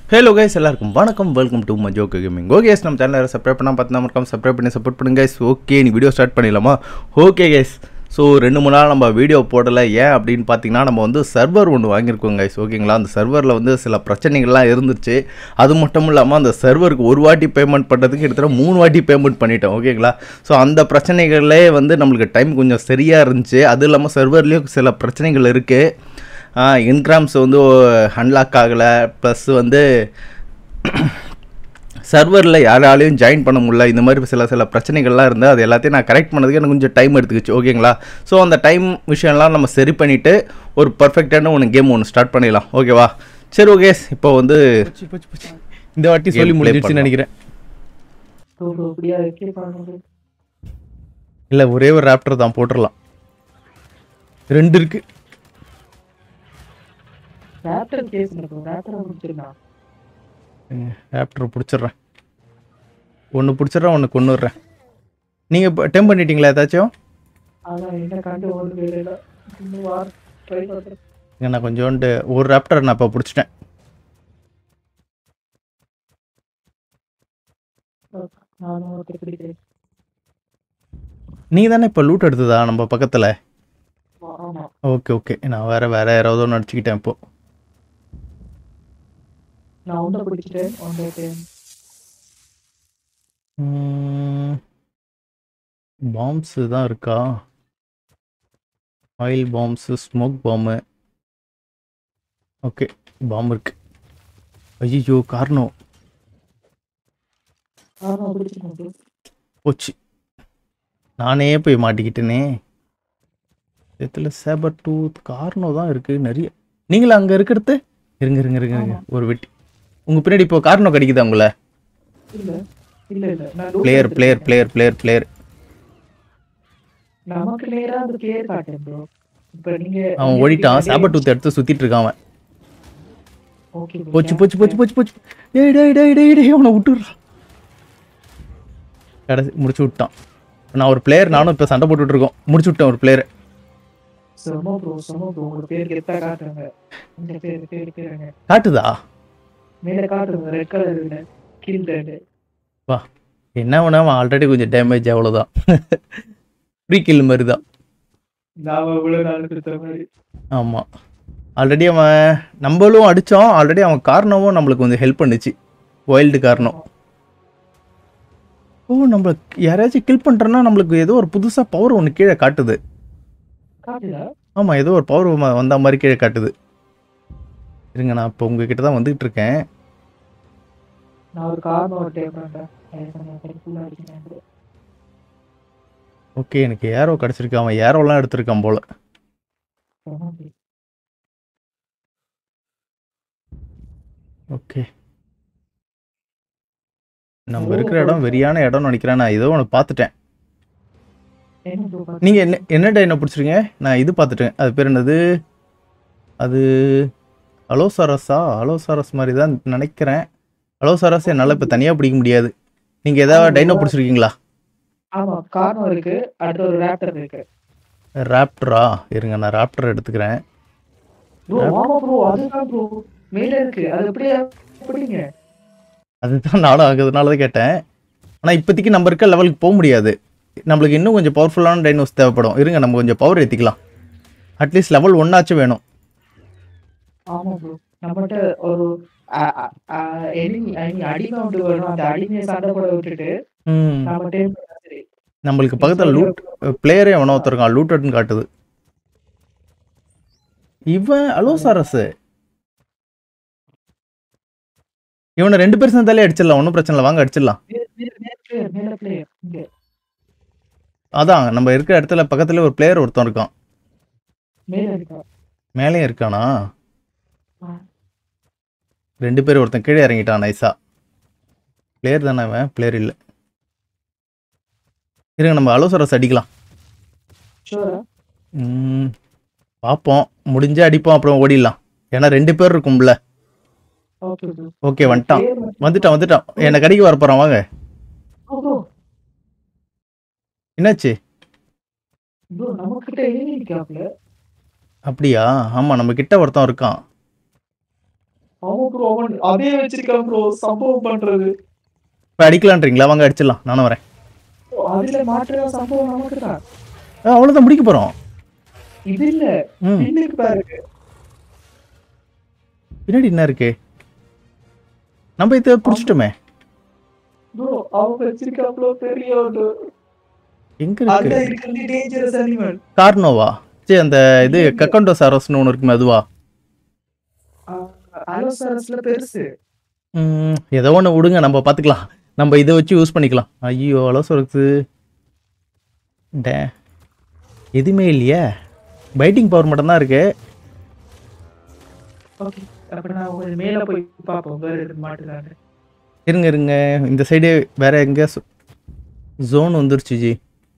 Hello guys எல்லாருக்கும் வணக்கம் welcome to Majo gaming okay guys, நம்ம சேனலில் சப்ஸ்கிரைப் பண்ணால் பார்த்து மறக்காம சப்ஸ்கிரைப் பண்ணி சப்போர்ட் பண்ணுங்க கைஸ் ஓகே நீ வீடியோ ஸ்டார்ட் பண்ணிடலாமா ஓகே கைஸ் ஸோ ரெண்டு மூணு நாள் நம்ம வீடியோ போடலை ஏன் அப்படின்னு பார்த்தீங்கன்னா நம்ம வந்து சர்வர் ஒன்று வாங்கியிருக்கோம் கைஸ் ஓகேங்களா அந்த சர்வரில் வந்து சில பிரச்சனைகள்லாம் இருந்துச்சு அது மட்டும் இல்லாமல் அந்த சர்வருக்கு ஒரு வாட்டி பேமெண்ட் பண்ணுறதுக்கு கிட்டத்தட்ட மூணு வாட்டி பேமெண்ட் பண்ணிட்டோம் ஓகேங்களா ஸோ அந்த பிரச்சனைகளே வந்து நம்மளுக்கு டைம் கொஞ்சம் சரியாக இருந்துச்சு அது இல்லாமல் சர்வர்லேயும் சில பிரச்சனைகள் இருக்குது இன்கிராம்ஸ் வந்து அன்லாக் ஆகலை ப்ளஸ் வந்து சர்வரில் யாராலையும் ஜாயின் பண்ண முடியல இந்த மாதிரி சில சில பிரச்சனைகள்லாம் இருந்து அது எல்லாத்தையும் நான் கரெக்ட் பண்ணதுக்கு எனக்கு கொஞ்சம் டைம் எடுத்துக்கிச்சு ஓகேங்களா ஸோ அந்த டைம் விஷயம்லாம் நம்ம சரி பண்ணிவிட்டு ஒரு பர்ஃபெக்டான ஒன்று கேம் ஒன்று ஸ்டார்ட் பண்ணிடலாம் ஓகேவா சரி ஓகே இப்போ வந்து இந்த வாட்டி Game சொல்லி play முடிஞ்சிருச்சுன்னு பண்ணலாம். நினைக்கிறேன் ப்ரோ அப்படியா வைக்க பாருங்க இல்ல ஒரே ஒரு ராப்டர் தான் போட்டுடலாம் ரெண்டு இருக்கு ரேப்டர் கேஸ் ப்ரோ ரேப்டர் முடிச்சிருக்கான் ராப்டர் பிடிச்சிடுறேன் ஒன்று பிடிச்சிடுறேன் ஒன்று கொண்டுடுறேன் நீங்கள் இப்போ டெம் பண்ணிட்டீங்களா ஏதாச்சும் அதான் என்ன கண்டு ஒன்று வேலையில இன்னும் வார் ட்ரை பண்ணுறேன் இங்க நான் கொஞ்சோண்டு ஒரு ராப்டர் நான் இப்போ பிடிச்சிட்டேன் நானும் ஒருத்தர் பிடிக்கிறேன் நீ தானே இப்போ லூட் எடுத்ததா நம்ம பக்கத்தில் ஆமா ஓகே ஓகே நான் வேற வேற யாராவது ஒன்று அடிச்சுக்கிட்டேன் இப்போ நான் ஒன்றை பிடிச்சிட்டேன் ஒன்றை பாம்ஸு தான் இருக்கா oil bombs smoke bomb okay bomb இருக்கு ஐயோ காரணம் நானும் பிடிச்சிட்டேன் bro. போச்சு நானே போய் மாட்டிக்கிட்டேனே இதில் சேபர் டூத் கார்னோ தான் இருக்கு நிறைய நீங்களும் அங்கே இருக்கிறது இருங்க இருங்க இருங்க இருங்க ஒரு வெட்டி உங்கள் பின்னாடி இப்போ கார்னோ கிடைக்குதா உங்களை இல்ல இல்ல இல்ல நான் loot பிளேயர் பிளேயர் எடுத்துட்டேன். பிளேயர் பிளேயர் பிளேயர் நமக்கு நேரா அந்த பிளேயர் காட்டேன் ப்ரோ இப்போ நீங்க அவன் ஓடிட்டான் சேபர் டூத் எடுத்து சுற்றிட்டு இருக்கான் அவன் ஓகே போச்சு போச்சு போச்சு போச்சு போச்சு டேய் டேய் டேய் டேய் டேய் அவனை விட்டுடுறா கடைசி முடிச்சு விட்டான் நான் ஒரு பிளேயர் நானும் இப்போ சண்டை போட்டுட்டு இருக்கோம் முடிச்சு விட்டேன் ஒரு பிளேயர் செம ப்ரோ செம ப்ரோ உங்க பேர் கெத்தா காட்டுறாங்க இந்த பேர் பேர் பேருங்க காட்டுதா மேல காட்டுங்க ரெட் கலர் கில் ரெட் வா என்ன பண்ண அவன் ஆல்ரெடி கொஞ்சம் டேமேஜ் அவ்வளோதான் ஃப்ரீ கில் மாதிரி தான் நான் இவ்வளவு நாள் கொடுத்த மாதிரி ஆமாம் ஆல்ரெடி அவன் நம்மளும் அடித்தோம் ஆல்ரெடி அவன் காரணமும் நம்மளுக்கு கொஞ்சம் ஹெல்ப் பண்ணுச்சு வைல்டு காரணம் ஓ நம்ம யாரையாச்சும் கில் பண்ணுறோன்னா நம்மளுக்கு ஏதோ ஒரு புதுசாக பவர் ஒன்று கீழே காட்டுது காட்டுதா ஆமாம் ஏதோ ஒரு பவர் வந்த மாதிரி கீழே காட்டுது இருங்க நான் இப்போ உங்ககிட்ட தான் வந்துகிட்டு இருக்கேன் நான் ஒரு கார் ஒரு டைம் பண்ணேன் ஃபுல்லாக அடிக்கிறேன் ஓகே எனக்கு ஏரோ கிடச்சிருக்கு அவன் ஏரோலாம் எடுத்திருக்கான் போல ஓகே நம்ம இருக்கிற இடம் வெறியான இடம்னு நினைக்கிறேன் நான் ஏதோ ஒன்று பார்த்துட்டேன் என்ன ப்ரோ பார்த்து நீங்கள் என்ன என்ன டைனை பிடிச்சிருங்க நான் இது பார்த்துட்டேன் அது பேர் என்னது அது அலோசாரஸா அலோசாரஸ் மாதிரி தான் நினைக்கிறேன் அலோசாரஸ் என்னால் இப்போ தனியாக பிடிக்க முடியாது நீங்கள் ஏதாவது டைனோ பிடிச்சிருக்கீங்களா ஆமா கார்னோ இருக்கு அடுத்து ஒரு ரேப்டர் இருக்கு ராப்டரா இருங்க நான் ராப்டர் எடுத்துக்கிறேன் ப்ரோ ஆமா ப்ரோ அதுதான் ப்ரோ மேல இருக்கு அது எப்படியா எப்படிங்க அதுதான் நானும் ஆகுதுனால தான் கேட்டேன் ஆனால் இப்போதைக்கு நம்ம இருக்க லெவலுக்கு போக முடியாது நம்மளுக்கு இன்னும் கொஞ்சம் பவர்ஃபுல்லான டைனோஸ் தேவைப்படும் இருங்க நம்ம கொஞ்சம் பவர் ஏற்றிக்கலாம் அட்லீஸ்ட் லெவல் ஒன்னாச்சும் வேணும் ஆமா ப்ரோ நம்மகிட்ட ஒரு எனிமி அடிமை ஒன்று வரும் அந்த அடிமையை சண்டை போட விட்டுட்டு ம் நம்ம டைம் நம்மளுக்கு பக்கத்தில் லூட் பிளேயரே எவனோ ஒருத்தருக்கான் லூட்டட்னு காட்டுது இவன் அலோசாரஸ் இவனை ரெண்டு பேர் சேர்ந்தாலே அடிச்சிடலாம் ஒன்றும் பிரச்சனை இல்லை வாங்க அடிச்சிடலாம் பிளேயர் மேல பிளேயர் இங்க அதான் நம்ம இருக்கிற இடத்துல பக்கத்துல ஒரு பிளேயர் ஒருத்தன் இருக்கான் மேல இருக்கா மேலேயும் இருக்கானா ஆ. ரெண்டு பேர் ஒருத்தன் கீழே இறங்கிட்டான் நைஸா பிளேயர் தானே அவன் பிளேயர் இல்லை இருங்க நம்ம அலோசரஸ் அடிக்கலாம் ஷூரா ம், பார்ப்போம் முடிஞ்சா அடிப்போம் அப்புறம் ஓடிடலாம் ஏன்னா ரெண்டு பேர் இருக்கும்ல ஓகே ப்ரோ ஓகே வந்துட்டான் வந்துட்டான் வந்துட்டான் என்னை கடைக்கு வர போறான் வாங்க ப்ரோ என்னாச்சு ப்ரோ நம்ம கிட்ட எனிமி இருக்காப்ல அப்படியா ஆமா நம்ம கிட்ட ஒருத்தன் இருக்கான் ஆமா ப்ரோ அவன் அதே வச்சிருக்கான் ப்ரோ சம்பவம் பண்றது இப்போ அடிக்கலான்றீங்களா வாங்க அடிச்சிடலாம் நானும் வரேன் அதுல மாற்ற சம்பவம் நமக்கு தான் ஆ அவ்வளோதான் முடிக்க போகிறோம் இது இல்ல ம் பின்னுக்கு பாருங்க பின்னாடி என்ன இருக்கு நம்ம இதை பிடிச்சிட்டோமே ப்ரோ அவன் வச்சிருக்காப்ல பெரிய ஒரு எங்க இருக்கு அதான் இருக்கிறது டேஞ்சரஸ் அனிமல் கார்னோவா சரி அந்த இது கக்கண்டோ சாரோஸ்னு ஒன்று இருக்குமே அதுவா அலோசாரஸ்ல பெருசு ம், ஏதோ ஒன்று விடுங்க நம்ம பார்த்துக்கலாம் நம்ம இதை வச்சு யூஸ் பண்ணிக்கலாம் ஐயோ அலோ சொல்லுது டே எதுவுமே இல்லையே பைட்டிங் பவர் மட்டும்தான் இருக்கு ஓகே அப்ப நான் கொஞ்சம் மேல போய் பாப்போம் வேற எதுவும் மாட்டுதான்னு இருங்க இருங்க இந்த சைடு வேற எங்க ஜோன் வந்துருச்சு ஜி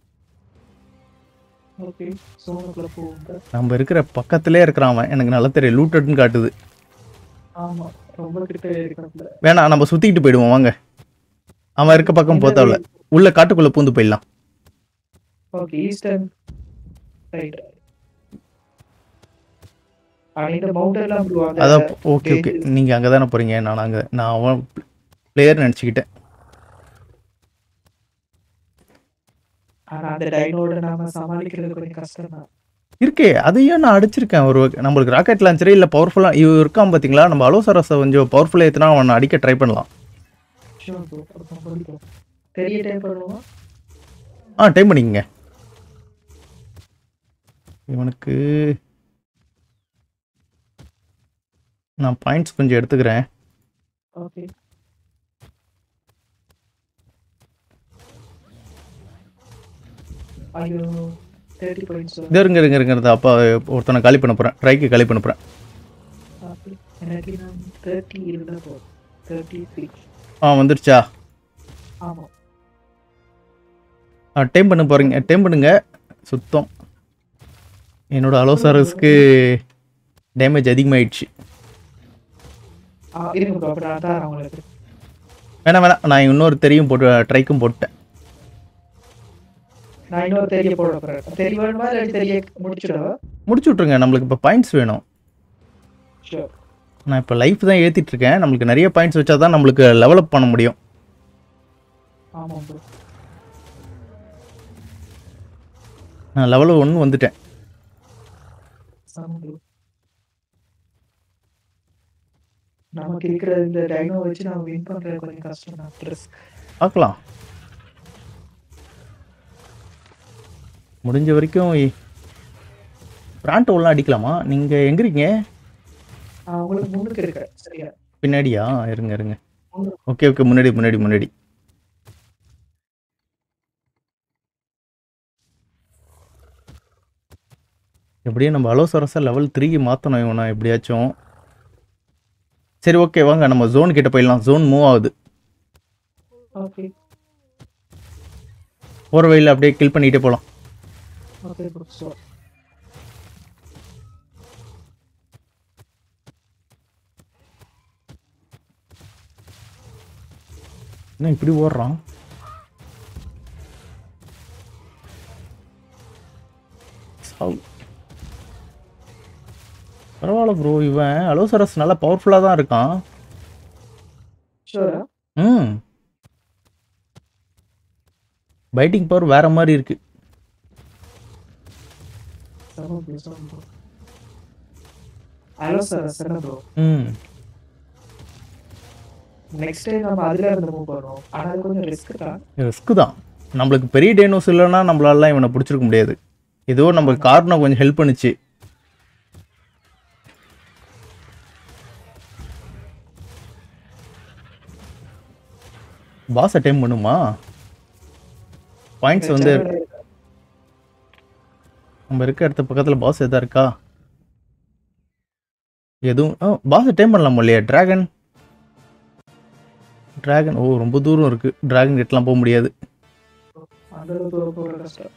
ஓகே சோனுக்குள்ள போவோம் நம்ம இருக்கிற பக்கத்திலே இருக்கிறான் அவன் எனக்கு நல்லா தெரியும் லூட்டட்னு காட்டுது ஆமா ரொம்ப கிட்ட இருக்கிறப்பல வேணாம் நம்ம சுத்திக்கிட்டு போயிடுவோம் வாங்க அவன் இருக்க பக்கம் போத்தாவில உள்ள காட்டுக்குள்ள பூந்து போயிடலாம் ஓகே ஈஸ்டர்ன் ரைட் இந்த மவுண்டன்லாம் விடுவாங்க அதான் ஓகே ஓகே நீங்க அங்கே தானே போறீங்க நான் அங்கே நான் அவன் பிளேயர் நினச்சிக்கிட்டேன் ஆனா அந்த டைனோட நாம சமாளிக்கிறது கொஞ்சம் கஷ்டம் தான் இருக்கே அதையும் நான் அடிச்சிருக்கேன் ஒரு நம்மளுக்கு ராக்கெட் லான்ச்சரே இல்லை பவர்ஃபுல்லாக இவ இருக்கான் பார்த்தீங்களா நம்ம அலோசரஸை கொஞ்சம் பவர்ஃபுல்லாக ஏற்றினா அவனை அடிக்க ட்ரை பண்ணலாம் ஷூர் ப்ரோ பண்ணிக்கலாம் பெரிய டைம் பண்ணுவோம் ஆ டைம் பண்ணிக்கங்க இவனுக்கு நான் பாயிண்ட்ஸ் கொஞ்சம் எடுத்துக்கிறேன் ஓகே ஐயோ தேர்ட்டி பாயிண்ட்ஸ் இது இருங்க இருங்க இருங்கிறது அப்பா ஒருத்தனை காலி பண்ண போகிறேன் ட்ரைக்கு காலி பண்ண போகிறேன் எனக்கு நான் தேர்ட்டி இருந்தா போதும் தேர்ட்டி த்ரீ ஆ வந்துருச்சா ஆமா ஆ டைம் பண்ண போகிறீங்க டைம் பண்ணுங்க சுத்தம் என்னோட அலோசாரஸ்க்கு டேமேஜ் அதிகமாயிடுச்சு ஆ, இருங்க ப்ரோ அப்ப நான் தான் உங்களுக்கு வேணாம் வேணாம் நான் இன்னொரு தெரியும் போட்டு ட்ரைக்கும் போட்டேன் நான் இன்னொரு தெரிய போட போறேன் தெரிய வேணுமா இல்லை தெரிய முடிச்சிடவா முடிச்சு விட்ருங்க நம்மளுக்கு இப்போ பாயிண்ட்ஸ் வேணும் ஷூர் நான் இப்போ லைஃப் தான் ஏற்றிட்டு இருக்கேன் நம்மளுக்கு நிறைய பாயிண்ட்ஸ் வச்சா தான் நம்மளுக்கு லெவலப் பண்ண முடியும் ஆமாம் ப்ரோ நான் லெவல் ஒன்று வந்துட்டேன் ஆமாம் ப்ரோ நமக்கு இருக்கிற இந்த டைனோ வச்சு நம்ம வின் பண்றது கொஞ்சம் கஷ்டம் தான் ரிஸ்க் பார்க்கலாம் முடிஞ்ச வரைக்கும் பிராண்டோலாம் அடிக்கலாமா நீங்கள் எங்க இருக்கீங்க நான் உங்களுக்கு முன்னுக்கு இருக்கேன் சரியா பின்னாடியா இருங்க இருங்க முன்னு- ஓகே ஓகே முன்னாடி முன்னாடி முன்னாடி எப்படியும் நம்ம அலோசரஸை லெவல் த்ரீக்கு மாற்றணும் இவனை எப்படியாச்சும் சரி ஓகே வாங்க நம்ம ஜோன் கிட்ட போயிடலாம் ஜோன் மூவ் ஆகுது ஓகே போகிற வழியில் அப்படியே கில் பண்ணிகிட்டே போகலாம் ஓகே ப்ரோ ஷூர் என்ன இப்படி ஓடுறான் சாவு. பரவாயில்ல ப்ரோ இவன் அலோசரஸ் நல்லா பவர்ஃபுல்லாக தான் இருக்கான் ஷூரா ம் பைட்டிங் பவர் வேற மாதிரி இருக்கு சமம் ப்ரோ சமம் bro hello sir sir bro ம் நெக்ஸ்ட் டைம் நம்ம அதுல இருந்து மூவ் பண்ணுவோம் ஆனா அது கொஞ்சம் ரிஸ்க் தான் ரிஸ்க் தான் நம்மளுக்கு பெரிய டேனோஸ் இல்லைன்னா நம்மளால இவனை பிடிச்சிருக்க முடியாது ஏதோ நம்ம காரணம் கொஞ்சம் ஹெல்ப் பண்ணுச்சு பாஸ் அட்டைம் பண்ணுமா பாயிண்ட்ஸ் வந்து நம்ம இருக்க இடத்து பக்கத்தில் பாஸ் எதா இருக்கா எதுவும் ஆ பாஸ் அட்டைம் பண்ணலாம் இல்லையா டிராகன் டிராகன் ஓ ரொம்ப தூரம் இருக்கு டிராகன் கிட்டலாம் போக முடியாது அந்த அளவுக்கு தூரம் போகிற கஷ்டம்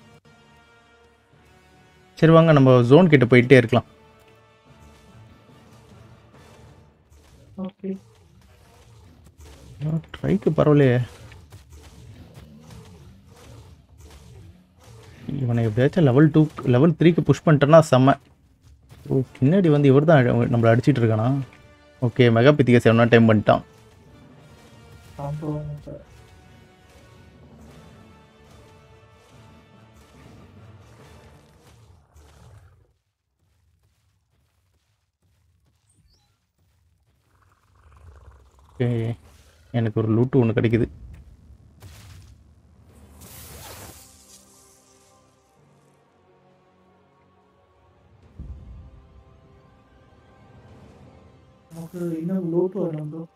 சரி வாங்க நம்ம ஜோன் கிட்ட போயிட்டே இருக்கலாம் ஓகே ட்ரைக்கு பரவாயில்லையே இவனை எப்படியாச்சும் லெவல் டூ லெவல் த்ரீக்கு புஷ் பண்ணிட்டேன்னா செம்ம ஓ பின்னாடி வந்து இவர் தான் நம்மளை அடிச்சிட்டு இருக்கானா ஓகே மெகா பித்திகை செவனா டைம் பண்ணிட்டான் சம்பவம் sir. ஓகே எனக்கு ஒரு லூட்டு ஒன்று கிடைக்குது நமக்கு இன்னும் லூட் வரணும் ப்ரோ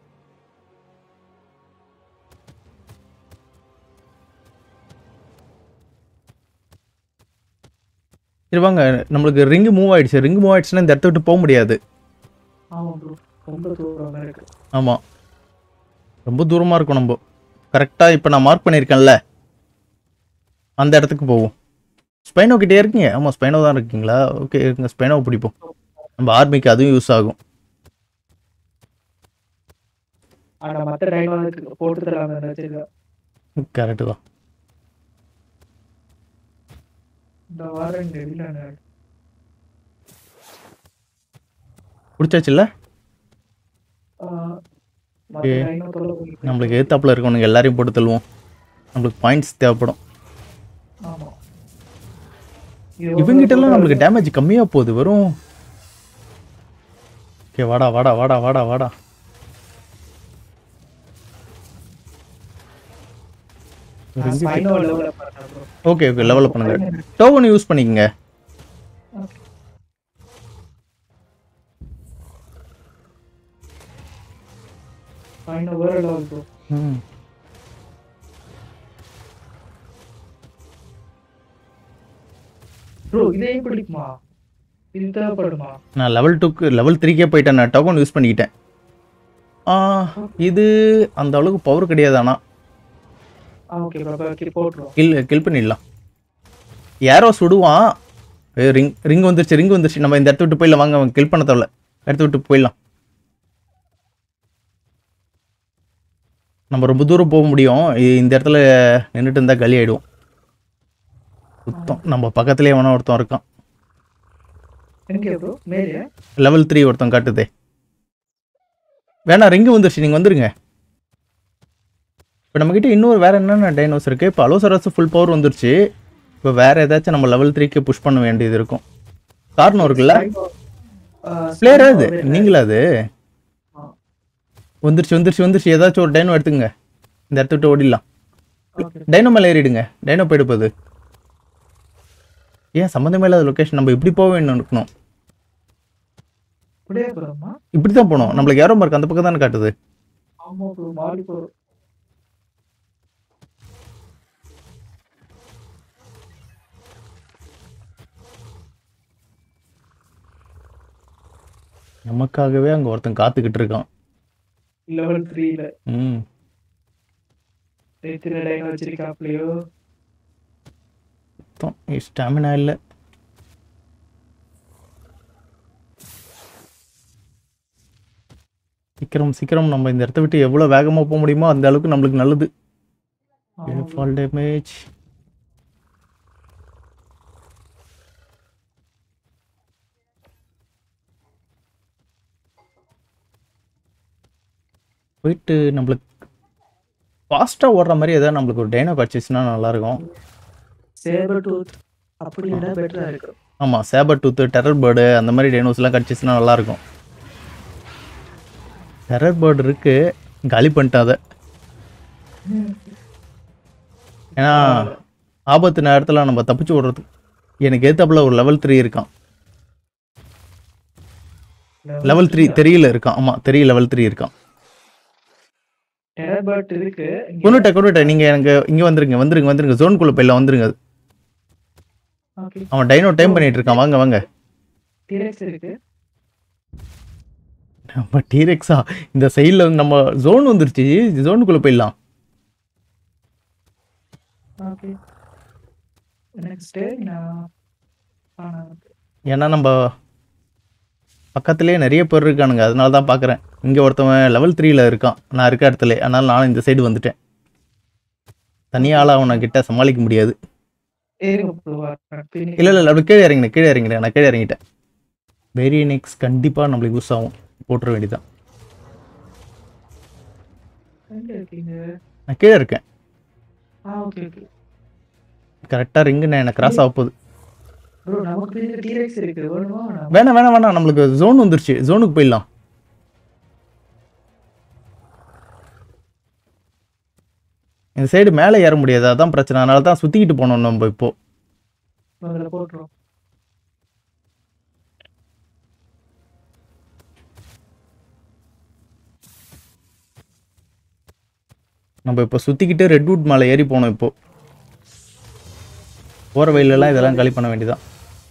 சரி வாங்க நம்மளுக்கு ரிங்கு மூவ் ஆயிடுச்சு ரிங் மூவ் ஆயிடுச்சுன்னா இந்த இடத்த விட்டு போக முடியாது ஆமாம் ப்ரோ ரொம்ப தூரம் இருக்கு ஆமாம் ரொம்ப தூரமாக இருக்கும் நம்ம கரெக்டாக இப்போ நான் மார்க் பண்ணியிருக்கேன்ல அந்த இடத்துக்கு போவோம் ஸ்பைனோ கிட்டே இருக்கீங்க ஆமாம் ஸ்பைனோ தான் இருக்கீங்களா ஓகே இருங்க ஸ்பைனோவை பிடிப்போம் நம்ம ஆர்மிக்கு அதுவும் யூஸ் ஆகும் ஆனா மத்த டைனோக்கு போட்டு தராங்க நினைச்சிருக்கேன் கரெக்டு தான் இந்த வாரம் இங்க இல்ல பிடிச்சாச்சுல்ல மத்த Okay. டைனோ தொலை போயிட்டு நம்மளுக்கு ஏத்தாப்புல இருக்கவனுங்க எல்லாரையும் போட்டு தள்ளுவோம் நம்மளுக்கு பாயிண்ட்ஸ் தேவைப்படும் ஆமா இவங்கிட்டலாம் நம்மளுக்கு டேமேஜ் கம்மியாக போகுது வெறும் ஓகே வாடா வாடா வாடா வாடா வாடா ஸ்பைனோ லெவல்ல பாருங்க ப்ரோ ஓகே ஓகே லெவலப் பண்ணுங்க டோக்கன் யூஸ் பண்ணிக்கங்க ஸ்பைனோ வேற லெவல் ப்ரோ ம் ப்ரோ இதே பிடிக்குமா இது தேவைப்படுமா நான் லெவல் டூக்கு லெவல் த்ரீக்கே போயிட்டேன் நான் டோக்கன் யூஸ் பண்ணிக்கிட்டேன் ஆ, இது அந்த அளவுக்கு பவர் கிடையாது ஆனால் ஓகே பாப்பா போட்டுருவோம் கில் கில் பண்ணிடலாம் யாரோ சுடுவான் ஏ ரிங் ரிங் வந்துருச்சு ரிங் வந்துருச்சு நம்ம இந்த இடத்த விட்டு போயிடலாம் வாங்க அவன் கில் பண்ண தேவையில்ல இடத்த விட்டு போயிடலாம் நம்ம ரொம்ப தூரம் போக முடியும் இ- இந்த இடத்துல நின்றுட்டு இருந்தால் களி ஆயிடுவோம் சுத்தம் நம்ம பக்கத்துலேயே வேணா ஒருத்தன் இருக்கான் எங்க ப்ரோ மேலே லெவல் த்ரீ ஒருத்தன் காட்டுதே வேணா ரிங்கு வந்துருச்சு நீங்கள் வந்துருங்க இப்போ நம்மக்கிட்ட இன்னொரு வேறு என்னென்ன டைனோஸ் இருக்குது இப்போ அலோசரஸ் ஃபுல் பவர் வந்துருச்சு இப்போ வேறு ஏதாச்சும் நம்ம லெவல் த்ரீக்கு புஷ் பண்ண வேண்டியது இருக்கும் காரணம் இருக்குல்ல பிளேயரா இது நீங்களா அது ஆ. வந்துருச்சு வந்துருச்சு வந்துருச்சு ஏதாச்சும் ஒரு டைனோ எடுத்துங்க இந்த இடத்த விட்டு ஓடிடலாம் ஓகே டைனோ மேலே ஏறிடுங்க டைனோ போயிடு போகுது ஏன் சம்மந்தமே இல்லாத லொக்கேஷன் நம்ம இப்படி போக வேணும் இருக்கணும் அப்படியே போறோமா இப்படி தான் போகணும் நம்மளுக்கு ஏரோ மார்க் அந்த பக்கம் தானே காட்டுது ஆமா ப்ரோ மாடி போறோம் நமக்காகவே அங்கே ஒருத்தன் காத்துக்கிட்டு இருக்கான் லெவல் த்ரீல ம் எத்தனை டைனோ வச்சிருக்காப்லையோ சுத்தம் ஸ்டாமினா இல்லை சீக்கிரம் சீக்கிரம் நம்ம இந்த இடத்த விட்டு எவ்வளோ வேகமாக போக முடியுமோ அந்த அளவுக்கு நம்மளுக்கு நல்லது ஃபால் டேமேஜ் போயிட்டு நம்மளுக்கு ஃபாஸ்ட்டாக ஓடுற மாதிரி ஏதாவது நம்மளுக்கு ஒரு டைனோ கிடச்சிச்சுன்னா நல்லாயிருக்கும் சேபர் டூத் அப்படி விட பெட்டரா இருக்கு ஆமாம் சேபர் டூத்து டெரர் பேர்டு அந்த மாதிரி டைனோஸ்லாம் கிடச்சிச்சுன்னா நல்லாயிருக்கும் டெரர் பேர்டு இருக்கு காலி பண்ணிட்டேன் அதை ஏன்னா ஆபத்து நேரத்தில் நம்ம தப்பிச்சு ஓடுறதுக்கு எனக்கு ஏத்தாப்புல ஒரு லெவல் த்ரீ இருக்கான் லெவல் த்ரீ தெரியல இருக்கான் ஆமாம் தெரிய லெவல் த்ரீ இருக்கான் டெரபர்ட் இருக்கு இங்க. கொண்டுட்டேன் கொண்டுட்டேன் நீங்கள் எனக்கு இங்கே வந்துருங்க வந்துருங்க வந்துருங்க ஜோனுக்குள்ளே போயிடலாம் வந்துருங்க ஓகே அவன் டைனோ டைம் பண்ணிட்டு இருக்கான் வாங்க வாங்க டிரெக்ஸ் இருக்கு நம்ம டீரெக்ஸா இந்த சைடில் வந்து நம்ம ஜோன் வந்துருச்சு ஜோனுக்குள்ளே போயிடலாம் ஓகே நெக்ஸ்ட் நான் ஆனா ஏன்னா நம்ம பக்கத்துலேயே நிறைய பேர் இருக்கானுங்க அதனால தான் பார்க்குறேன் இங்கே ஒருத்தவன் லெவல் த்ரீல இருக்கான் நான் இருக்க இடத்துல அதனால நானும் இந்த சைடு வந்துட்டேன் தனியால் அவனை கிட்ட சமாளிக்க முடியாது ஏறுங்க ப்ரோ பின்னி இல்லை இல்லை அப்படி கீழே இறங்கினேன் கீழே இறங்கிட்டேன் நான் கீழே இறங்கிட்டேன் வெரி நெக்ஸ்ட் கண்டிப்பாக நம்மளுக்கு யூஸ் ஆகும் போட்டுற வேண்டியதான் எங்க இருக்கீங்க நான் கீழே இருக்கேன் ஆ ஓகே ஓகே கரெக்டாக ரிங்கு நான் எனக்கு கிராஸ் ஆக போகுது ப்ரோ நமக்கு தெரிஞ்ச டீரெக்ஸ் இருக்கு வேணுமா வேணாமா? வேணாம் வேணாம் வேணாம் நம்மளுக்கு ஜோன் வந்துருச்சு ஜோனுக்கு போயிடலாம் இந்த சைடு மேலே ஏற முடியாது அதான் பிரச்சனை அதனால தான் சுற்றிக்கிட்டு போனோம் நம்ம இப்போ முதல்ல போட்டுரும் நம்ம இப்போ சுற்றிக்கிட்டு ரெட்வுட் மலை ஏறி போனோம் இப்போ போகிற வழியிலலாம் இதெல்லாம் காலி பண்ண வேண்டியதான்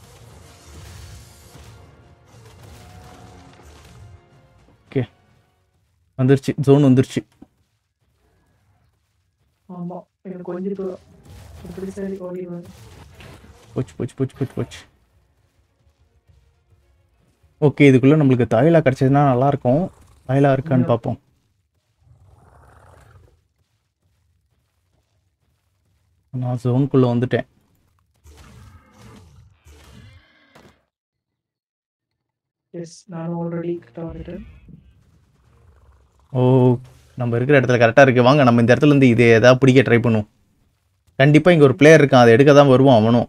ஓகே வந்துருச்சு ஜோன் வந்துருச்சு ஆமா எனக்கு கொஞ்சம் தூரம் இப்படி சரி ஓடிடுவேன் போச்சு போச்சு போச்சு போச்சு போச்சு ஓகே இதுக்குள்ளே நம்மளுக்கு தாயிலா கிடச்சதுன்னா நல்லாயிருக்கும் தாயிலா இருக்கான்னு பார்ப்போம் நான் ஜோனுக்குள்ளே வந்துட்டேன் எஸ் நானும் ஆல்ரெடி கிட்ட வந்துட்டேன் ஓ நம்ம இருக்கிற இடத்துல கரெக்டாக இருக்குது வாங்க நம்ம இந்த இடத்துல இருந்து இது எதாவது பிடிக்க ட்ரை பண்ணுவோம் கண்டிப்பாக இங்கே ஒரு பிளேயர் இருக்கான் அதை எடுக்க தான் வருவான் அவனும்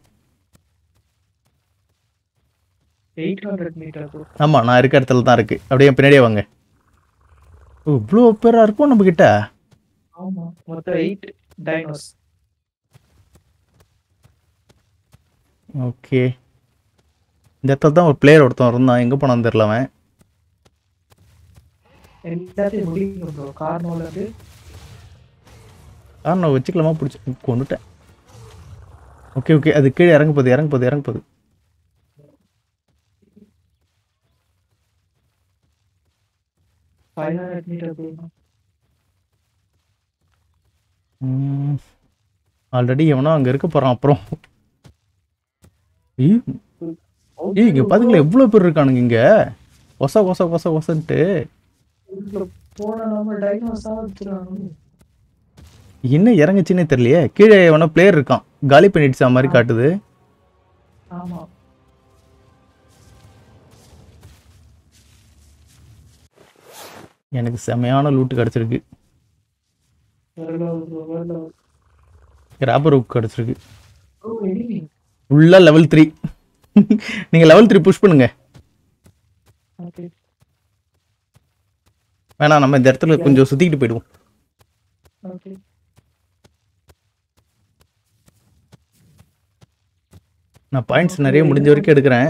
எயிட் ஹண்ட்ரட் மீட்டர் ப்ரோ ஆமாம் நான் இருக்க இடத்துல தான் இருக்குது அப்படியே என் பின்னாடியே வாங்க ஓ இவ்வளோ பேராக இருக்கும் நம்மக்கிட்ட ஆமா மொத்தம் எயிட் டைனோஸ் ஓகே இந்த இடத்துல தான் ஒரு பிளேயர் ஒருத்தன் இருந்தான் எங்கே போனான்னு தெரியல அவன் எல்லாத்தையும் முடியும் ப்ரோ கார்னோல இருந்து ஆ நான் வச்சுக்கலாமா பிடிச்சி கொண்டுட்டேன் ஓகே ஓகே அது கீழே இறங்க போகுது இறங்க போகுது இறங்க போகுது five hundred metre bro already எவனோ அங்கே இருக்க போகிறான் அப்புறம் ஏய் ஏய் இங்கே பாத்தீங்களா எவ்வளோ பேர் இருக்கானுங்க இங்கே கொச கொச கொச கொசன்ட்டு போன நம்ம டைனோஸா வச்சிருக்காங்க என்ன இறங்குச்சுன்னே தெரியலையே கீழே எவனோ பிளேயர் இருக்கான் காலி பண்ணிடுச்சா மாதிரி காட்டுது ஆமா எனக்கு செமையான லூட்டு கிடச்சிருக்கு வரல ப்ரோ வரல ராபர் ஹுக் கிடச்சிருக்கு ப்ரோ எனிமி ஃபுல்லாக லெவல் த்ரீ நீங்கள் லெவல் த்ரீ புஷ் பண்ணுங்க ஓகே வேணாம் நம்ம இந்த இடத்துல கொஞ்சம் சுற்றிக்கிட்டு போயிடுவோம் ஓகே நான் பாயிண்ட்ஸ் நிறைய முடிஞ்ச வரைக்கும் எடுக்கிறேன்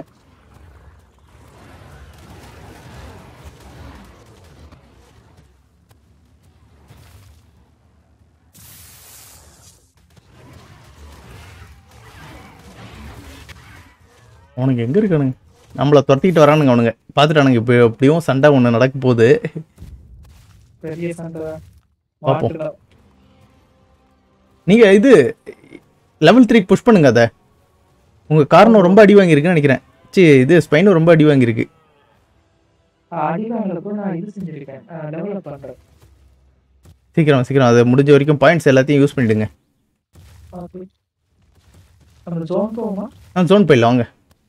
அவனுங்க எங்கே இருக்கானுங்க நம்மளை துரத்திக்கிட்டு வரானுங்க அவனுங்க பார்த்துட்டானுங்க இப்போ எப்படியும் சண்டை ஒன்று நடக்க போகுது பெரிய சண்டை பாப்போம். மாட்டுல நீங்கள் இது லெவல் த்ரீ புஷ் பண்ணுங்க அதை உங்கள் காரணம் ரொம்ப அடி வாங்கியிருக்குன்னு நினைக்கிறேன் சி இது ஸ்பைனும் ரொம்ப அடி வாங்கியிருக்கு அடிவாங்கல கூட நான் இது செஞ்சிருக்கேன் டெவலப் பண்றேன் சீக்கிரம் சீக்கிரம் அதை முடிஞ்ச வரைக்கும் பாயிண்ட்ஸ் எல்லாத்தையும் யூஸ் பண்ணிடுங்க ஓகே அந்த ஜோன் போகுமா ஆ ஜோன் போயிடலாம் வாங்க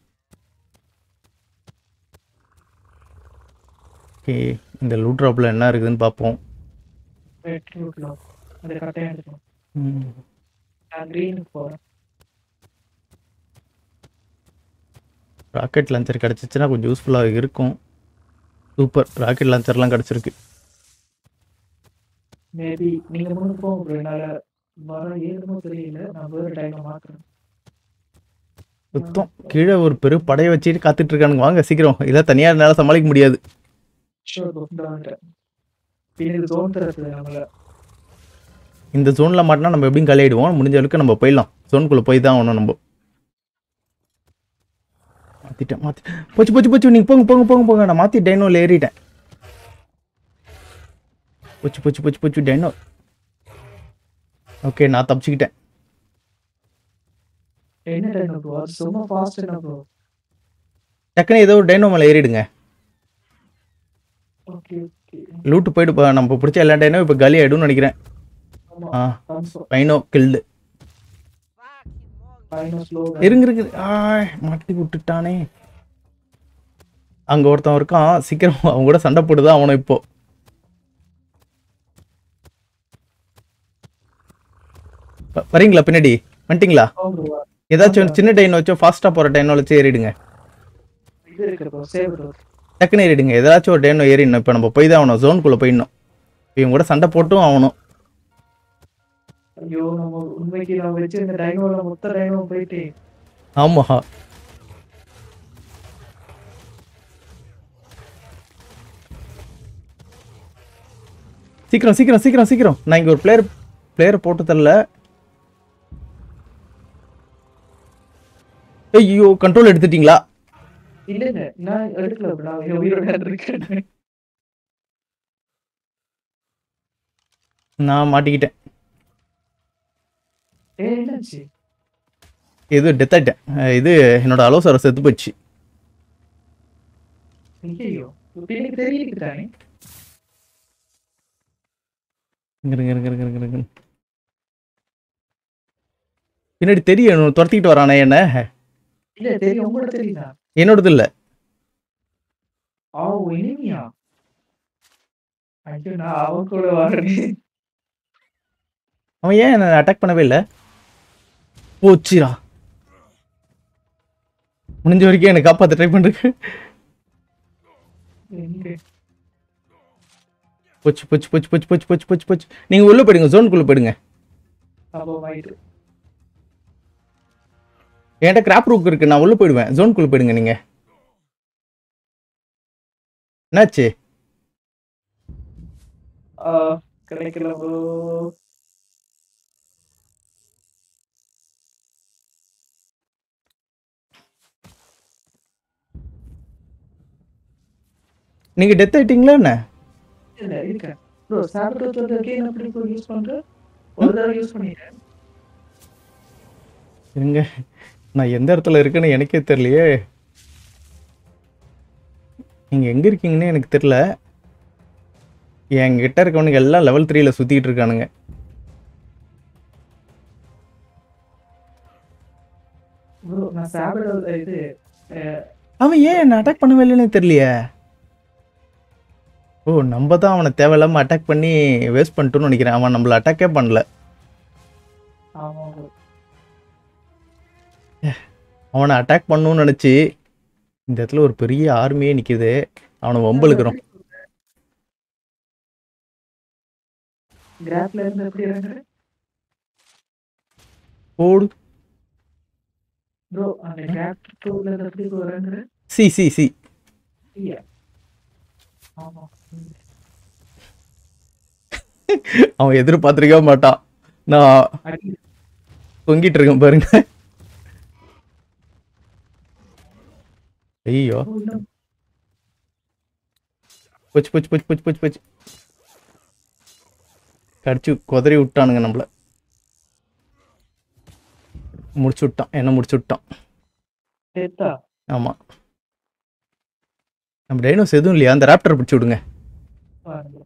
ஓகே இந்த லூட் ட்ராப்பில் என்ன இருக்குதுன்னு பார்ப்போம் வெயிட் ரூட்ல அது கரெக்டாக எடுக்கணும் ம். நான் க்ரீனுக்கு போகிறேன் ராக்கெட் லான்ச்சர் கிடச்சிச்சின்னா கொஞ்சம் யூஸ்ஃபுல்லாக இருக்கும் சூப்பர் ராக்கெட் லான்ச்சர்லாம் கிடச்சிருக்கு மேபி நீங்க முன்னுக்கு போக ப்ரோ என்னால வர ஏறுமோ தெரியல நான் வேற டைம்ல மாத்துறேன் சுத்தம் கீழே ஒரு பெரும் படையை வச்சுட்டு காத்துட்டு இருக்கானுங்க வாங்க சீக்கிரம் இதை தனியாக என்னால் சமாளிக்க முடியாது ஷோர் ப்ரோ இந்த வந்துட்டேன் பின்னாடி ஜோன் தரது நம்மள இந்த ஜோனில் மாட்டினா நம்ம எப்படியும் காலியாயிடுவோம் முடிஞ்ச அளவுக்கு நம்ம போயிடலாம் ஜோனுக்குள்ளே போய் தான் ஆகணும் நம்ம மாற்றிட்டேன் மாற்றி போச்சு போச்சு போச்சு நீங்கள் போங்க போங்க போங்க போங்க நான் மாற்றி டைனோவில் ஏறிட்டேன் போச்சு போச்சு போச்சு போச்சு டைனோ ஓகே நான் தப்பிச்சுக்கிட்டேன் என்ன டைம் ப்ரோ அது சும்மா ஃபாஸ்ட் என்ன ப்ரோ டக்குன்னு ஏதோ ஒரு டைனோ மேலே ஏறிடுங்க ஓகே ஓகே லூட்டு போயிட்டு போ- நம்ம பிடிச்ச எல்லா டைனோ இப்போ காலி ஆகிடும்னு நினைக்கிறேன் ஆமா ஆ கன்சோ டைனோ கில்டு ஃபைனல் ஸ்லோ இருங்க இருக்கு ஆ மாட்டி விட்டுட்டானே அங்கே ஒருத்தன் இருக்கான் சீக்கிரம் அவன் கூட சண்டை போட்டுதான் அவனும் இப்போ வ- வரீங்களா பின்னாடி வந்துட்டீங்களா ஓ ப்ரோ ஏதாச்சும் ஒரு சின்ன டைன் வச்சோ ஃபாஸ்ட்டாக போகிற டைனோ வச்சு ஏறிடுங்க இது இருக்கு ப்ரோ சேவ் ப்ரோ டக்குன்னு ஏறிடுங்க ஏதாச்சும் ஒரு டைனோ ஏறிடணும் இப்போ நம்ம போய் தான் ஆகணும் ஜோனுக்குள்ளே போயிடணும் இவங்க கூட சண்டை போட்டும் ஆகணும் ஐயோ நம்ம உண்மைக்கு நம்ம வச்சிருந்த டைனோல மொத்த டைனோ போயிட்டு ஆமாம் சீக்கிரம் சீக்கிரம் சீக்கிரம் சீக்கிரம் நான் இங்கே ஒரு பிளேயர் பிளேயரை போட்டு தரல ஐயோ கண்ட்ரோல் எடுத்துட்டீங்களா இல்ல இல்ல நான் எடுக்கல bro. நான் உயிரோட இருக்கேன் நான் மாட்டிக்கிட்டேன் ஏ என்னாச்சு இது டெத் ஆயிட்டேன் அஹ் இது என்னோட அலோசார செத்து போச்சு ஐயோ எனக்கு தெரியல தானே இங்க இருங்க, இருங்க, இருங்க, இருங்க, இருங்க. பின்னாடி தெரியும் துரத்திக்கிட்டு வரானே என்ன இல்ல தெரியும் உங்களோட தெரியுதா என்னோடது இல்லை ஆ இனிமையா ஐயோ நான் அவன் கூட வரேன் அவன் ஏன் என்ன அட்டாக் பண்ணவே இல்லை போச்சுரா முடிஞ்ச வரைக்கும் என்னை காப்பாற்ற ட்ரை பண்ணுறேன் எங்க போச்சு போச்சு போச்சு போச்சு போச்சு போச்சு போச்சு போச்சு நீங்கள் உள்ளே போயிடுங்க ஜோனுக்குள்ளே போயிடுங்க பாப்போம் ஆயிட்டு என்கிட்ட கிராப் ரூக் இருக்கு நான் உள்ளே போயிடுவேன் ஜோனுக்குள்ளே போயிடுங்க நீங்கள் என்னாச்சு ஆ கிடைக்கல ப்ரோ நீங்கள் டெத் ஆயிட்டீங்களா என்ன இல்ல இருக்கேன் ப்ரோ சாப்பிட்டு வந்து கேன் எப்படி ப்ரோ யூஸ் பண்ற ஒரு தடவை யூஸ் பண்ணிட்டேன் இருங்க நான் எந்த இடத்துல இருக்கேன்னு எனக்கே தெரியலையே நீங்கள் எங்கே இருக்கீங்கன்னு எனக்கு தெரில என்கிட்ட இருக்கவனுங்க எல்லாம் லெவல் த்ரீல சுற்றிட்டு இருக்கானுங்க ப்ரோ நான் சாப்பிட இது அஹ், அவன் ஏன் என்ன அட்டாக் பண்ணவே இல்லைன்னு தெரியலையே ஓ நம்ம தான் அவனை தேவையில்லாமல் அட்டாக் பண்ணி வேஸ்ட் பண்ணிட்டோம்னு நினைக்கிறேன் அவன் நம்மளை அட்டாக்கே பண்ணல ஆமா bro. அவனை அட்டாக் பண்ணணும்னு நினச்சி இந்த இடத்துல ஒரு பெரிய ஆர்மியே நிற்கிது அவனை வம்பளுக்குறோம் கிராப்ல இருந்து எப்படி இறங்குற போடு ப்ரோ அந்த கிராப் டூல இருந்து எப்படி ப்ரோ இறங்குற சி சி சி இல்லையா ஆமா ம். அவன் எதிர்பார்த்திருக்கவே மாட்டான் நான் அடி தொங்கிட்டு இருக்கேன் பாருங்க ஐயோ ஓ, இன்னும் போச்சு போச்சு போச்சு போச்சு போச்சு போச்சு கடிச்சு குதறி விட்டானுங்க நம்மள முடிச்சு விட்டான் என்ன முடிச்சு விட்டான் சேர்த்தா ஆமாம் நம்ம டைனோஸ் எதுவும் இல்லையா அந்த ராப்டரை பிடிச்சி விடுங்க பாருங்க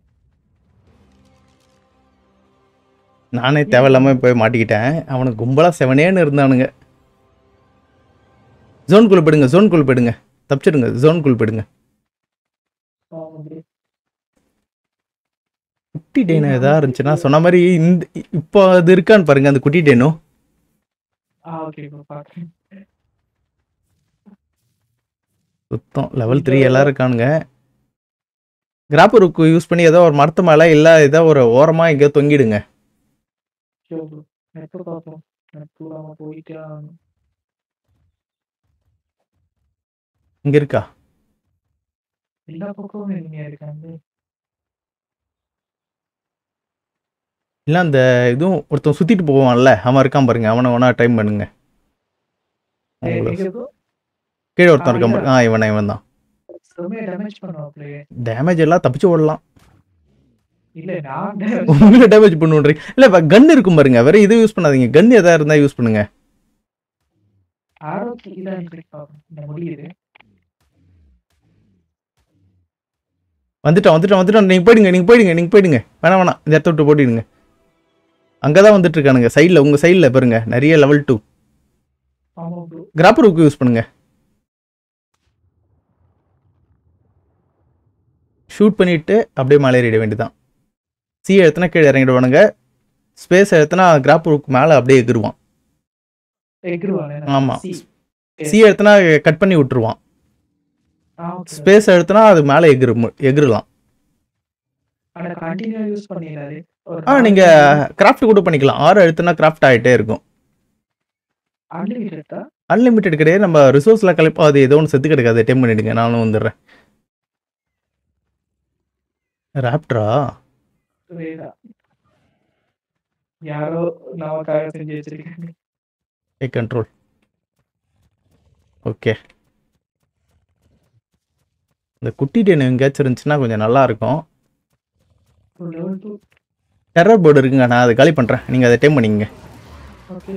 நானே தேவையில்லாமல் போய் மாட்டிக்கிட்டேன் அவனுக்கு கும்பலாக செவனேன்னு இருந்தானுங்க ஜோனுக்குள்ளே போயிடுங்க ஜோனுக்குள்ளே போயிடுங்க தப்பிச்சிடுங்க ஜோனுக்குள்ளே போயிடுங்க ஆமா bro. குட்டி டேனோ எதா இருந்துச்சுன்னா சொன்ன மாதிரி இந்த இப்போ அது இருக்கான்னு பாருங்க அந்த குட்டி டேனோ ஆ ஓகே ப்ரோ பாக்குறேன் சுத்தம் லெவல் த்ரீ எல்லாம் இருக்கானுங்க கிராப்பருக்கு யூஸ் பண்ணி ஏதோ ஒரு மரத்து மேலே இல்லை ஏதோ ஒரு ஓரமாக எங்கேயோ தொங்கிடுங்க ஷோ ப்ரோ எப்போ பார்ப்போம் எப்போ நம்ம போயிட்டே ஆகணும் இங்கே இருக்கா எல்லா பக்கமும் நீங்க இருக்காங்க இல்லை அந்த இதுவும் ஒருத்தன் சுற்றிட்டு போவான்ல அவன் இருக்கான் பாருங்க அவனை வேணா டைம் பண்ணுங்க அவங்கள எங்க ப்ரோ கீழே ஒருத்தன் ஆ, இருக்கான் பாருங்க ஆ இவன் இவன் தான் ரொம்ப டேமேஜ் பண்ணுவாப்லையே டேமேஜ் எல்லாம் தப்பிச்சு ஓடலாம் இல்ல நான் damage உங்களை டேமேஜ் பண்ணுன்றீங்க இல்லை இப்போ கன் இருக்கும் பாருங்க வேற இது யூஸ் பண்ணாதீங்க கன் எதா இருந்தால் யூஸ் பண்ணுங்க ஆரோக்கிய இதான் இருக்கு பாப்போம் இந்த முடியுது வந்துட்டான் வந்துட்டான் வந்துட்டான் நீங்கள் போயிடுங்க நீங்கள் போயிடுங்க நீங்கள் போயிடுங்க வேணாம் வேணாம் இந்த இடத்த விட்டு போட்டிடுங்க அங்கே தான் வந்துட்டு இருக்கானுங்க சைடில் உங்கள் சைடில் பாருங்க நிறைய லெவல் டூ ஆமா ப்ரோ கிராப்பருக்கு யூஸ் பண்ணுங்க ஷூட் பண்ணிட்டு அப்படியே மேலே ஏறிட வேண்டியதான் சி எடுத்தனா கீழே இறங்கிடுவானுங்க ஸ்பேஸ் எடுத்தனா கிராப் மேலே அப்படியே எகிருவான் எகிருவானே ஆமா. சி சி எடுத்தனா கட் பண்ணி விட்டுருவான் ஆ ஓகே ஸ்பேஸ் எடுத்தனா அது மேலே எகிரு எகிரலாம் ஆனா கண்டினியூ யூஸ் பண்ணிடாரு ஒரு ஆ நீங்கள் கிராஃப்ட் கூட பண்ணிக்கலாம் ஆறு எடுத்தனா கிராஃப்ட் ஆகிட்டே இருக்கும் அன்லிமிட்டடா அன்லிமிட்டெட் கிடையாது நம்ம ரிசோர்ஸில் கழிப்போம் அது ஏதோ ஒன்று செத்து கிடைக்காது டைம் பண்ணிடுங்க நானும் வந்துடுறேன் ராப்டரா வேடா யாரோ நமக்காக செஞ்சு வச்சிருக்காங்க டேக் கண்ட்ரோல் ஓகே இந்த குட்டி டென் எங்கேயாச்சும் இருந்துச்சுன்னா கொஞ்சம் நல்லா இருக்கும் லெவல் டூ டெரர் போர்டு இருக்குங்க நான் அதை காலி பண்ணுறேன் நீங்கள் அதை டைம் பண்ணிக்கங்க ஓகே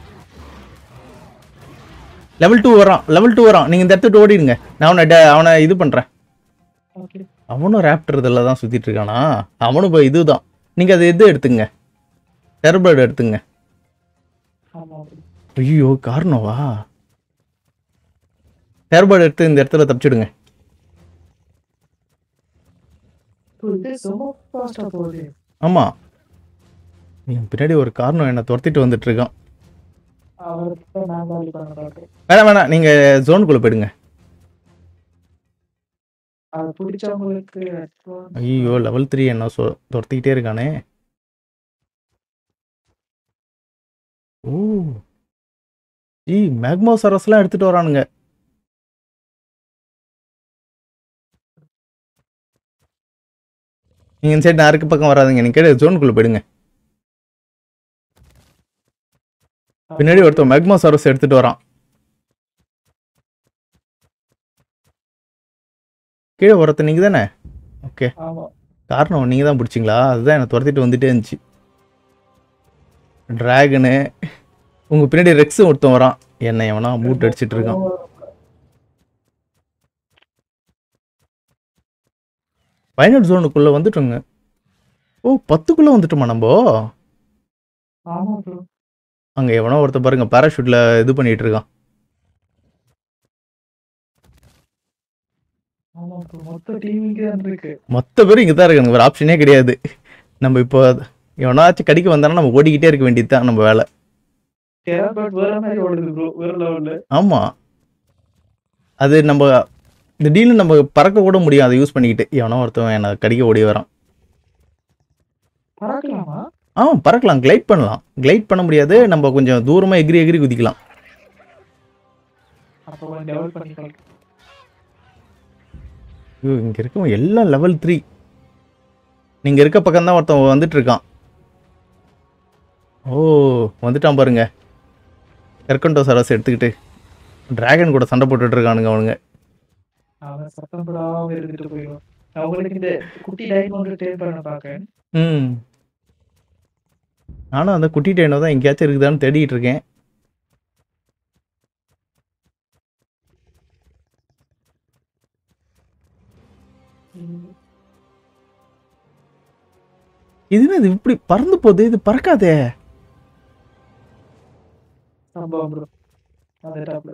லெவல் டூ வரான் லெவல் டூ வரான் நீங்கள் இந்த இடத்துட்டு ஓடிடுங்க நான் அவனை ட- அவனை இது பண்ணுறேன் ஓகே அவனும் ரேப்டர் இதில் தான் சுற்றிட்டு இருக்கானா அவனும் இப்போ இதுதான் நீங்கள் அது இது எடுத்துங்க டெரர் போர்டு எடுத்துங்க ஆமா ஐயோ காரணவா டெரர் போர்டு எடுத்து இந்த இடத்துல தப்பிச்சிடுங்க bro, இது ரொம்ப ஃபாஸ்டா போகுது ஆமாம் என் பின்னாடி ஒரு காரணம் என்னை துரத்திட்டு வந்துட்டு இருக்கான் அவர்கிட்ட நான் காலி பண்ண பார்க்குறேன் வேணாம் வேணாம் நீங்கள் ஜோனுக்குள்ளே போயிடுங்க அது பிடிச்சவங்களுக்கு advance- ஐயோ லெவல் த்ரீ என்ன சொ துரத்திக்கிட்டே இருக்கானே ஓ ஈ மேக்மோ சரஸ்லாம் எடுத்துட்டு வரானுங்க நீங்க இந்த சைடு நறுக்கு பக்கம் வராதுங்க நீங்க கேட்டு ஜோனுக்குள்ள போயிடுங்க பின்னாடி ஒருத்தன் மேக்மோ சரஸ் எடுத்துட்டு வரான் கீழே ஒருத்தன் நீங்க தானே ஓகே ஆமா காரணம் நீங்கள் தான் பிடிச்சிங்களா அதுதான் என்னை துரத்திட்டு வந்துட்டே இருந்துச்சு ட்ராகனு உங்கள் பின்னாடி ரெக்ஸும் ஒருத்தன் வரான் என்னை எவனா மூட் அடிச்சிட்டு இருக்கான் பயனட் ஜோனுக்குள்ளே வந்துட்டோங்க ஓ பத்துக்குள்ளே வந்துட்டோமா நம்ம ஆமா ப்ரோ அங்கே எவனோ ஒருத்தன் பாருங்க பேராஷூட்டில் இது பண்ணிட்டு இருக்கான் ஆமா ப்ரோ மொத்த டீமுக்கு தான் இருக்கு மொத்த பேரும் இங்கே தான் இருக்காங்க வேறு ஆப்ஷனே கிடையாது நம்ம இப்போ எவனாச்சும் கடிக்க வந்தானா நம்ம ஓடிக்கிட்டே இருக்க வேண்டியது தான் நம்ம வேலை பட் வேற மாதிரி ஓடுது ப்ரோ வேற லெவல்ல ஆமாம் அது நம்ம திடீர்னு நம்ம பறக்க கூட முடியும் அதை யூஸ் பண்ணிக்கிட்டு எவனோ ஒருத்தவன் என்னை கடிக்க ஓடி வரான் பறக்கலாமா ஆ பறக்கலாம் கிளைட் பண்ணலாம் கிளைட் பண்ண முடியாது நம்ம கொஞ்சம் தூரமாக எகிரி எகிரி குதிக்கலாம் அப்போ கொஞ்சம் டெவலப் பண்ணிக்கலாம் ஐயோ இங்கே இருக்கவன் எல்லாம் லெவல் த்ரீ நீங்கள் இருக்க பக்கம் தான் ஒருத்தன் வந்துட்டு இருக்கான் ஓ வந்துட்டான் பாருங்க எர்கண்டோ சரஸ் எடுத்துக்கிட்டு டிராகன் கூட சண்டை போட்டுட்டு இருக்கானுங்க அவனுங்க அவன் சத்தம் போடாம இருந்துட்டு போயிடும் நான் உங்களுக்கு இந்த குட்டி டைமண்ட் டேப் பண்ண பார்க்கேன் ம் நானும் அந்த குட்டி டைனோ தான் எங்கேயாச்சும் இருக்குதான்னு தேடிட்டு இருக்கேன் இது என்ன இது இப்படி பறந்து போகுது இது பறக்காதே சம்பவம் ப்ரோ அந்த டாப்ல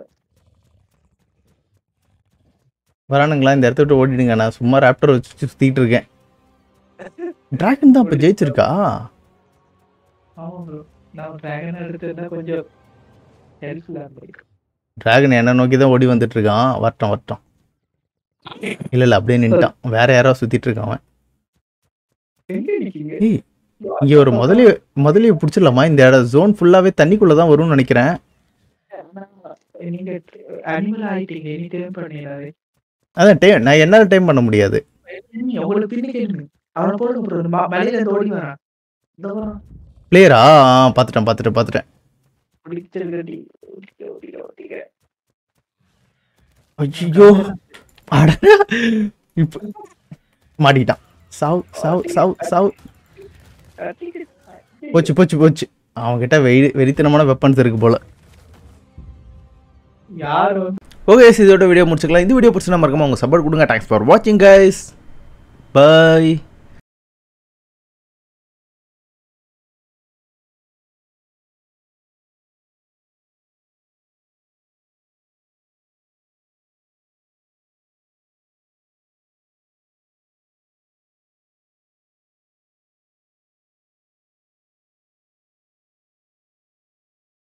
வரானுங்களா இந்த இடத்த விட்டு ஓடிடுங்க நான் சும்மா ராப்டர் வச்சு சுத்திட்டு இருக்கேன் டிராகன் தான் இப்போ ஜெயிச்சிருக்கா ஆமா ப்ரோ நான் டிராகன் எடுத்துருந்தா கொஞ்சம் ஹெல்ப்ஃபுல்லா இருந்திருக்கு டிராகன் என்ன நோக்கி தான் ஓடி வந்துட்டு இருக்கான் வரட்டும் வரட்டும் இல்ல இல்ல அப்படியே நின்ட்டான் வேற யாரோ சுத்திட்டு இருக்கான் அவன் எங்க நிக்கீங்க ஏய் இங்க ஒரு முதலிய முதலிய பிடிச்சிடலாமா இந்த இடம் ஜோன் ஃபுல்லாவே தண்ணிக்குள்ள தான் வரும்னு நினைக்கிறேன் நீங்க அனிமல் ஆயிட்டீங்க இனி டைம் பண்ணிடாது அதான் டைம் நான் என்னால் டைம் பண்ண முடியாது நீ உங்களுக்கு பின்னுக்கு இருங்க அவனை போடுங்க ப்ரோ இந்த ம- மலையில இருந்து ஓடி வரான் இந்த வரான் பிளேயரா பார்த்துட்டேன் பார்த்துட்டேன் பார்த்துட்டேன் பிடிச்சிருக்கடி ஓடிக்க ஓடிக்க ஓடிக்க ஐயோ அட இப்போ மாட்டிக்கிட்டான் சாவ் சாவ் சாவ் சாவ் போச்சு போச்சு போச்சு அவன்கிட்ட வெறி வெறித்தனமான வெப்பன்ஸ் இருக்கு போல யார் வந்து ஓகே இதோட வீடியோ முடிச்சுக்கலாம் இந்த வீடியோ பிடிச்சினா மறக்காம உங்க சப்போர்ட் கொடுங்க தேங்க்ஸ் ஃபார் வாட்சிங் கைஸ் பை